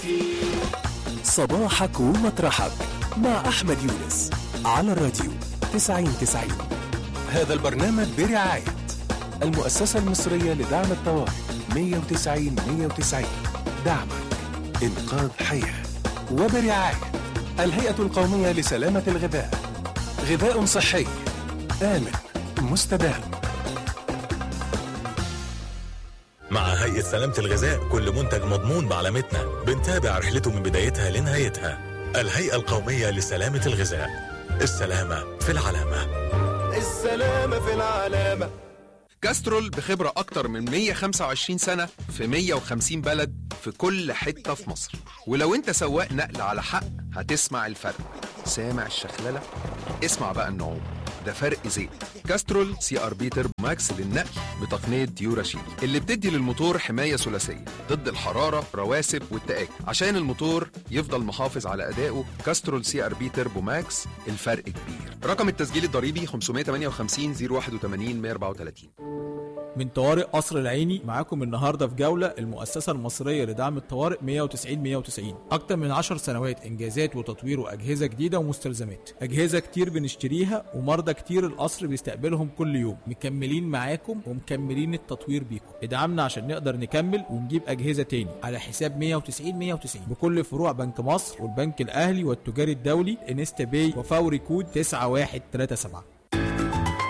صباحك ومطرحك مع أحمد يونس على الراديو 9090 هذا البرنامج برعاية المؤسسة المصرية لدعم الطوارئ 190 190 دعمك إنقاذ حياة وبرعاية الهيئة القومية لسلامة الغذاء غذاء صحي آمن مستدام مع هيئة سلامة الغذاء كل منتج مضمون بعلامتنا بنتابع رحلته من بدايتها لنهايتها الهيئة القومية لسلامة الغذاء السلامة في العلامة السلامة في العلامة كاسترول بخبرة أكتر من 125 سنة في 150 بلد في كل حتة في مصر ولو أنت سواق نقل على حق هتسمع الفرق سامع الشخللة؟ اسمع بقى النعوم ده فرق زيت كاسترول سي ار بي تربو ماكس للنقل بتقنية ديوراشيل اللي بتدي للموتور حماية ثلاثية ضد الحرارة رواسب والتآكل عشان الموتور يفضل محافظ على أدائه كاسترول سي ار بي تربو ماكس الفرق كبير رقم التسجيل الضريبي 558 081 134 من طوارئ قصر العيني معاكم النهارده في جوله المؤسسه المصريه لدعم الطوارئ 190 190 اكتر من 10 سنوات انجازات وتطوير واجهزه جديده ومستلزمات اجهزه كتير بنشتريها ومرضى كتير القصر بيستقبلهم كل يوم مكملين معاكم ومكملين التطوير بيكم ادعمنا عشان نقدر نكمل ونجيب اجهزه تاني على حساب 190 190 بكل فروع بنك مصر والبنك الاهلي والتجاري الدولي انستا باي وفوري كود 9137